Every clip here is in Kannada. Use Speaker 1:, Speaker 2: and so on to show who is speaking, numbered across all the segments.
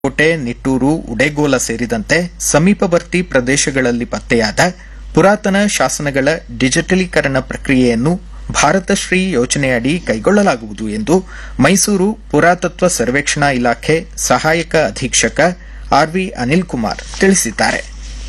Speaker 1: ಕೋಟೆ ನಿಟ್ಟೂರು ಉಡೇಗೋಲ ಸೇರಿದಂತೆ ಸಮೀಪವರ್ತಿ ಪ್ರದೇಶಗಳಲ್ಲಿ ಪತ್ತೆಯಾದ ಪುರಾತನ ಶಾಸನಗಳ ಡಿಜಿಟಲೀಕರಣ ಪ್ರಕ್ರಿಯೆಯನ್ನು ಭಾರತಶ್ರೀ ಯೋಜನೆಯಡಿ ಕೈಗೊಳ್ಳಲಾಗುವುದು ಎಂದು ಮೈಸೂರು ಪುರಾತತ್ವ ಸರ್ವೇಕ್ಷಣಾ ಇಲಾಖೆ ಸಹಾಯಕ ಅಧೀಕ್ಷಕ ಆರ್ವಿ ಅನಿಲ್ ಕುಮಾರ್ ತಿಳಿಸಿದ್ದಾರೆ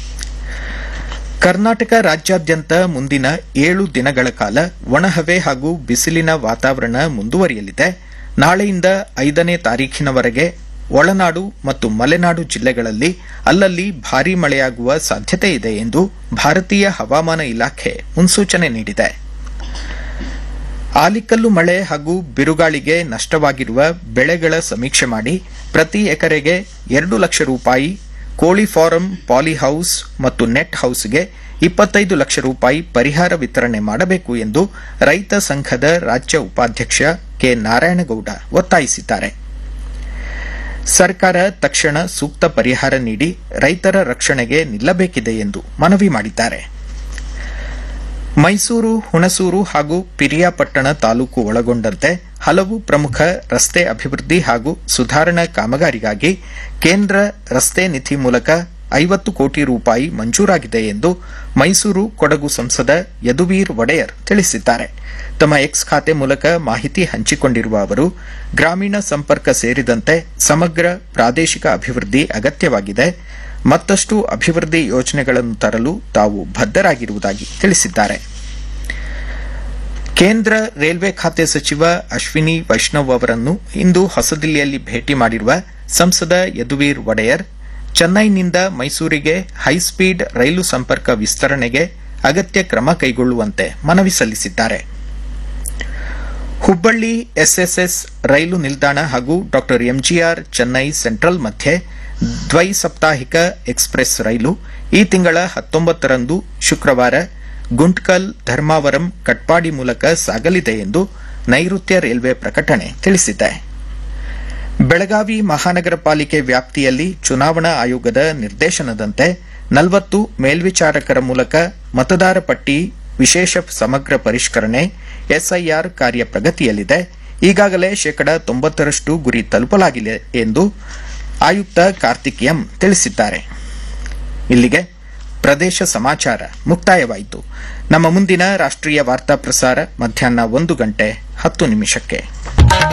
Speaker 1: ಕರ್ನಾಟಕ ರಾಜ್ಯಾದ್ಯಂತ ಮುಂದಿನ ಏಳು ದಿನಗಳ ಕಾಲ ಒಣಹವೆ ಹಾಗೂ ಬಿಸಿಲಿನ ವಾತಾವರಣ ಮುಂದುವರಿಯಲಿದೆ ನಾಳೆಯಿಂದ ಐದನೇ ತಾರೀಖಿನವರೆಗೆ ಒಳನಾಡು ಮತ್ತು ಮಲೆನಾಡು ಜಿಲ್ಲೆಗಳಲ್ಲಿ ಅಲ್ಲಲ್ಲಿ ಭಾರೀ ಮಳೆಯಾಗುವ ಸಾಧ್ಯತೆ ಇದೆ ಎಂದು ಭಾರತೀಯ ಹವಾಮಾನ ಇಲಾಖೆ ಮುನ್ಸೂಚನೆ ನೀಡಿದೆ ಆಲಿಕಲ್ಲು ಮಳೆ ಹಾಗೂ ಬಿರುಗಾಳಿಗೆ ನಷ್ಟವಾಗಿರುವ ಬೆಳೆಗಳ ಸಮೀಕ್ಷೆ ಮಾಡಿ ಪ್ರತಿ ಎಕರೆಗೆ ಎರಡು ಲಕ್ಷ ರೂಪಾಯಿ ಕೋಳಿ ಫಾರಂ ಪಾಲಿಹೌಸ್ ಮತ್ತು ನೆಟ್ ಹೌಸ್ಗೆ ಇಪ್ಪತ್ತೈದು ಲಕ್ಷ ರೂಪಾಯಿ ಪರಿಹಾರ ವಿತರಣೆ ಮಾಡಬೇಕು ಎಂದು ರೈತ ಸಂಘದ ರಾಜ್ಯ ಉಪಾಧ್ಯಕ್ಷ ಕೆ ನಾರಾಯಣಗೌಡ ಒತ್ತಾಯಿಸಿದ್ದಾರೆ ಸರ್ಕಾರ ತಕ್ಷಣ ಸೂಕ್ತ ಪರಿಹಾರ ನೀಡಿ ರೈತರ ರಕ್ಷಣೆಗೆ ನಿಲ್ಲಬೇಕಿದೆ ಎಂದು ಮನವಿ ಮಾಡಿದ್ದಾರೆ ಮೈಸೂರು ಹುಣಸೂರು ಹಾಗೂ ಪಿರಿಯಾಪಟ್ಟಣ ತಾಲೂಕು ಒಳಗೊಂಡಂತೆ ಹಲವು ಪ್ರಮುಖ ರಸ್ತೆ ಅಭಿವೃದ್ಧಿ ಹಾಗೂ ಸುಧಾರಣಾ ಕಾಮಗಾರಿಗಾಗಿ ಕೇಂದ್ರ ರಸ್ತೆ ನಿಧಿ ಮೂಲಕ ಐವತ್ತು ಕೋಟಿ ರೂಪಾಯಿ ಮಂಜೂರಾಗಿದೆ ಎಂದು ಮೈಸೂರು ಕೊಡಗು ಸಂಸದ ಯದುವೀರ್ ಒಡೆಯರ್ ತಿಳಿಸಿದ್ದಾರೆ ತಮ್ಮ ಎಕ್ಸ್ ಖಾತೆ ಮೂಲಕ ಮಾಹಿತಿ ಹಂಚಿಕೊಂಡಿರುವ ಅವರು ಗ್ರಾಮೀಣ ಸಂಪರ್ಕ ಸೇರಿದಂತೆ ಸಮಗ್ರ ಪ್ರಾದೇಶಿಕ ಅಭಿವೃದ್ಧಿ ಅಗತ್ಯವಾಗಿದೆ ಮತ್ತಷ್ಟು ಅಭಿವೃದ್ಧಿ ಯೋಜನೆಗಳನ್ನು ತರಲು ತಾವು ಬದ್ದರಾಗಿರುವುದಾಗಿ ತಿಳಿಸಿದ್ದಾರೆ ಕೇಂದ್ರ ರೈಲ್ವೆ ಖಾತೆ ಸಚಿವ ಅಶ್ವಿನಿ ವೈಷ್ಣವ್ ಅವರನ್ನು ಇಂದು ಹೊಸದಿಲ್ಲಿಯಲ್ಲಿ ಭೇಟಿ ಮಾಡಿರುವ ಸಂಸದ ಯದುವೀರ್ ಒಡೆಯರ್ ಚೆನ್ನೈನಿಂದ ಮೈಸೂರಿಗೆ ಹೈಸ್ಪೀಡ್ ರೈಲು ಸಂಪರ್ಕ ವಿಸ್ತರಣೆಗೆ ಅಗತ್ಯ ಕ್ರಮ ಕೈಗೊಳ್ಳುವಂತೆ ಮನವಿ ಸಲ್ಲಿಸಿದ್ದಾರೆ ಹುಬ್ಬಳ್ಳಿ ಎಸ್ಎಸ್ಎಸ್ ರೈಲು ನಿಲ್ದಾಣ ಹಾಗೂ ಡಾ ಎಂಜಿಆರ್ ಚೆನ್ನೈ ಸೆಂಟ್ರಲ್ ಮಧ್ಯೆ ದ್ವೈ ಸಾಪ್ತಾಹಿಕ ಎಕ್ಸ್ಪ್ರೆಸ್ ರೈಲು ಈ ತಿಂಗಳ ಹತ್ತೊಂಬತ್ತರಂದು ಶುಕ್ರವಾರ ಗುಂಟ್ಕಲ್ ಧರ್ಮಾವರಂ ಕಟ್ಪಾಡಿ ಮೂಲಕ ಸಾಗಲಿದೆ ಎಂದು ನೈಋತ್ಯ ರೈಲ್ವೆ ಪ್ರಕಟಣೆ ತಿಳಿಸಿದೆ ಬೆಳಗಾವಿ ಮಹಾನಗರ ಪಾಲಿಕೆ ವ್ಯಾಪ್ತಿಯಲ್ಲಿ ಚುನಾವಣಾ ಆಯೋಗದ ನಿರ್ದೇಶನದಂತೆ ನಲವತ್ತು ಮೇಲ್ವಿಚಾರಕರ ಮೂಲಕ ಮತದಾರ ಪಟ್ಟಿ ವಿಶೇಷ ಸಮಗ್ರ ಪರಿಷ್ಕರಣೆ ಎಸ್ಐಆರ್ ಕಾರ್ಯ ಪ್ರಗತಿಯಲ್ಲಿದೆ ಈಗಾಗಲೇ ಶೇಕಡ ತೊಂಬತ್ತರಷ್ಟು ಗುರಿ ತಲುಪಲಾಗಿದೆ ಎಂದು ಆಯುಕ್ತ ಕಾರ್ತಿಕ್ ಎಂ ತಿಳಿಸಿದ್ದಾರೆ ಇಲ್ಲಿಗೆ ಪ್ರದೇಶ ಸಮಾಚಾರ ಮುಕ್ತಾಯವಾಯಿತು ನಮ್ಮ ಮುಂದಿನ ರಾಷ್ಟ್ರೀಯ ವಾರ್ತಾ ಪ್ರಸಾರ ಮಧ್ಯಾಹ್ನ ಒಂದು ಗಂಟೆ ಹತ್ತು ನಿಮಿಷಕ್ಕೆ